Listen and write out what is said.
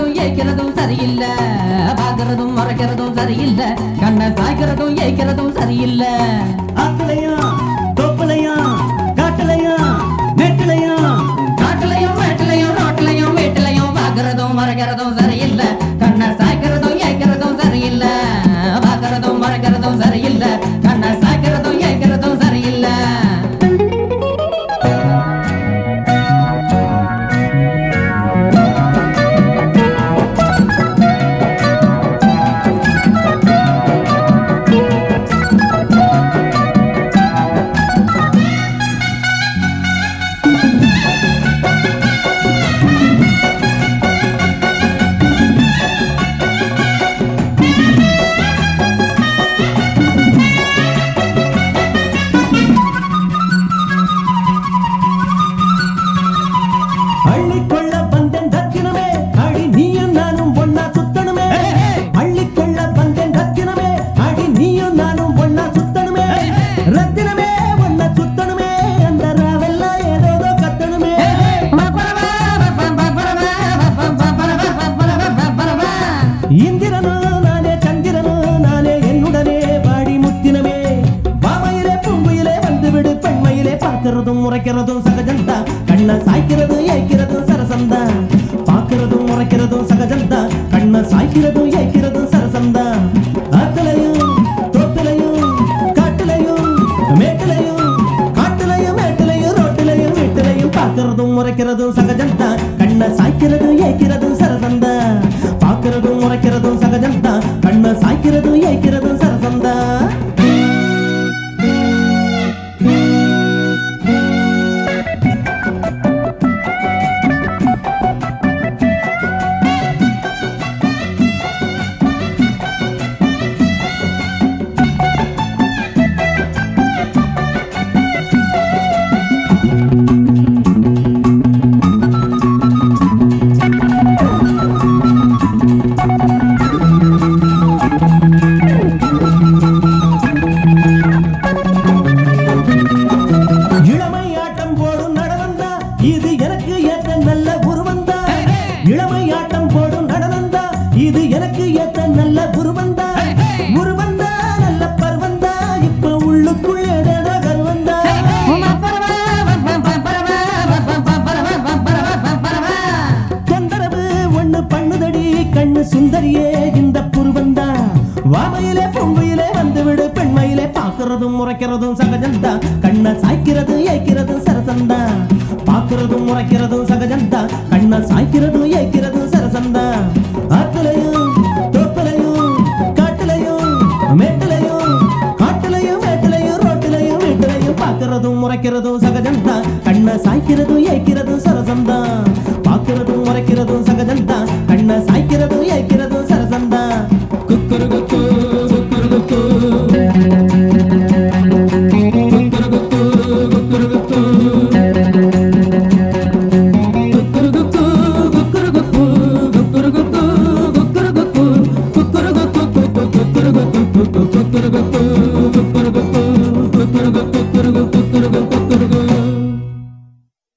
சாய்க்கிறதும் ஏய்க்கிறதும் சரியில்லை பாக்குறதும் மறைக்கிறதும் சரியில்லை கண்ணை சாய்க்கிறதும் ஏய்க்கிறதும் சரியில்லை ஆக்கலையா தோப்பலையா காட்டலையா நெட்டலையா காட்டுலயும் மேட்டுலயும் ரோட்டுலயும் வீட்டுலயும் பாக்குறதும் மறைக்கிறதும் சரியில்லை கண்ணை சாய்க்கிறதும் ஏய்க்கிறதும் சரியில்லை பாக்குறதும் மறைக்கிறதும் சரியில்லை கண்ணை சாய்க்கிறதும் ஏய்க்கிறதும் சரியில்லை அள்ளிக்கொள்ள வந்தேன் ரத்தினமே அடி நீயும் நானும் ஒன்னா சுத்தணுமே அள்ளிக்கொள்ள வந்தேன் ரத்தினமே அடி நீயும் நானும் ஒன்னா சுத்தணுமே ரத்தினமே ஒன்னா சுத்தணுமே அந்த ராவெல்லாம் ஏதோதோ கத்தணுமே இந்திரனோ நானே சந்திரனோ நானே என்னுடனே பாடி முத்தினமே பாமையிலே பூங்குயிலே வந்துவிடு பெண்மையிலே பார்க்கிறதும் முறைக்கிறதும் சகஜந்தா கண்ண சாய்க்கிறது ஏய்க்கிறதும் சரசந்தா பார்க்கிறதும் முறைக்கிறதும் சகஜந்தா கண்ண சாய்க்கிறதும் ஏய்க்கிறதும் சரசந்தா ஆத்தலையும் தோப்பிலையும் காட்டுலையும் மேட்டுலையும் காட்டுலையும் மேட்டுலையும் ரோட்டுலையும் வீட்டுலையும் பார்க்கிறதும் முறைக்கிறதும் சகஜந்தா கண்ண சாய்க்கிறதும் ஏய்க்கிறதும் சரசந்தா பார்க்கிறதும் முறைக்கிறதும் சகஜந்தா கண்ண சாய்க்கிறதும் ஏய்க்கிறதும் சரசந்தா இளமை ஆட்டம் போடும் நடனந்தா இது எனக்கு ஏத்த நல்ல உருவந்தா இளமை ஆட்டம் போடும் நடனந்தா இது எனக்கு ஏத்த நல்ல உருவந்தா உருவந்தா நல்ல பருவந்தா இப்ப உள்ளுக்குள் ஏதேதோ கருவந்தா தொந்தரவு ஒண்ணு பண்ணுதடி கண்ணு சுந்தரியே இந்த புருவந்தா வாமையிலே பொங்கையிலே வந்துவிடு பெண்மையிலே பாக்குறதும் முறைக்கிறதும் சகஜந்தா கண்ண சாய்க்கிறது ஏய்க்கிறதும் சரசந்தா பாக்குறதும் முறைக்கிறதும் சகஜந்தா கண்ண சாய்க்கிறதும் ஏய்க்கிறதும் சரசந்தா ஆத்துலையும் தோப்புலையும் காட்டுலையும் மேட்டுலையும் காட்டுலையும் மேட்டுலையும் ரோட்டுலையும் வீட்டுலையும் பாக்குறதும் முறைக்கிறதும் சகஜந்தா கண்ண சாய்க்கிறதும் ஏய்க்கிறதும் சரசந்தா பாக்குறதும் முறைக்கிறதும் சகஜந்தா கண்ண சாய்க்கிறதும் ஏய்க்கிறதும் சரசந்தா குக்குரு குக்கு குக்குரு குக்கு குக்குரு குக்கு குக்குரு குக்கு குக்குரு குக்கு குக்குரு குக்கு குக்குரு குக்கு குக்குரு குக்கு குக்குரு குக்கு குக்குரு குக்கு குக்குரு குக்கு குக்குரு குக்கு